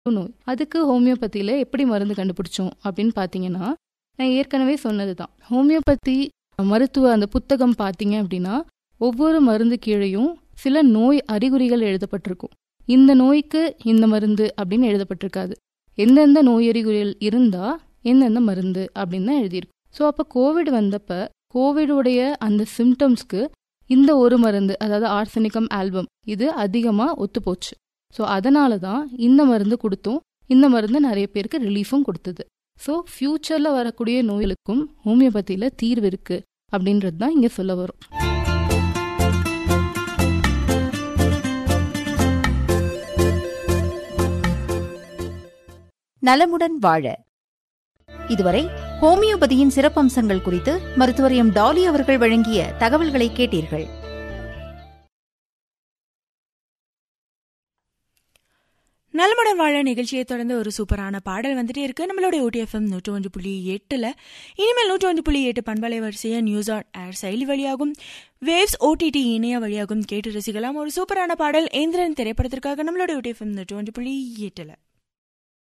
நோய் அதுக்கு ஹோமியோபதியில் எப்படி மருந்து கண்டுபிடிச்சோம் அப்படின்னு பார்த்தீங்கன்னா நான் ஏற்கனவே சொன்னது தான் ஹோமியோபதி மருத்துவ அந்த புத்தகம் பார்த்தீங்க அப்படின்னா ஒவ்வொரு மருந்து கீழேயும் சில நோய் அறிகுறிகள் எழுதப்பட்டிருக்கும் இந்த நோய்க்கு இந்த மருந்து அப்படின்னு எழுதப்பட்டிருக்காது எந்தெந்த நோய் அறிகுறிகள் இருந்தா எந்தெந்த மருந்து அப்படின்னு தான் எழுதியிருக்கும் ஸோ அப்போ கோவிட் வந்தப்ப கோவிடுடைய அந்த சிம்டம்ஸ்க்கு இந்த ஒரு மருந்து அதாவது ஆர்சனிகம் ஆல்பம் இது அதிகமாக ஒத்துப்போச்சு ஸோ அதனால தான் இந்த மருந்து கொடுத்தோம் இந்த மருந்து நிறைய பேருக்கு ரிலீஃபும் கொடுத்தது ஸோ ஃப்யூச்சரில் வரக்கூடிய நோய்களுக்கும் ஹோமியோபதியில் தீர்வு இருக்கு அப்படின்றது தான் இங்கே சொல்ல வரும் நலமுடன் வாழ இதுவரை ஹோமியோபதியின் சிறப்பம்சங்கள் குறித்து மருத்துவர் எம் டாலி அவர்கள் வழங்கிய தகவல்களை கேட்டீர்கள் நலமுடன் வாழ நிகழ்ச்சியை தொடர்ந்து ஒரு சூப்பரான பாடல் வந்துட்டே இருக்கு நம்மளுடைய ஓடிஎஃப்எம் நூற்றி ஒன்று புள்ளி எட்டுல இனிமேல் நூற்றி ஒன்று புள்ளி எட்டு பண்பலை வரிசையை நியூஸ் ஆன் ஏர் செயலி வழியாகும் வேவ்ஸ் ஓடிடி இணைய வழியாகும் கேட்டு ரசிக்கலாம் ஒரு சூப்பரான பாடல் ஏந்திரன் திரைப்படத்திற்காக நம்மளுடைய ஓடிஎஃப்எம் நூற்றி ஒன்று புள்ளி எட்டுல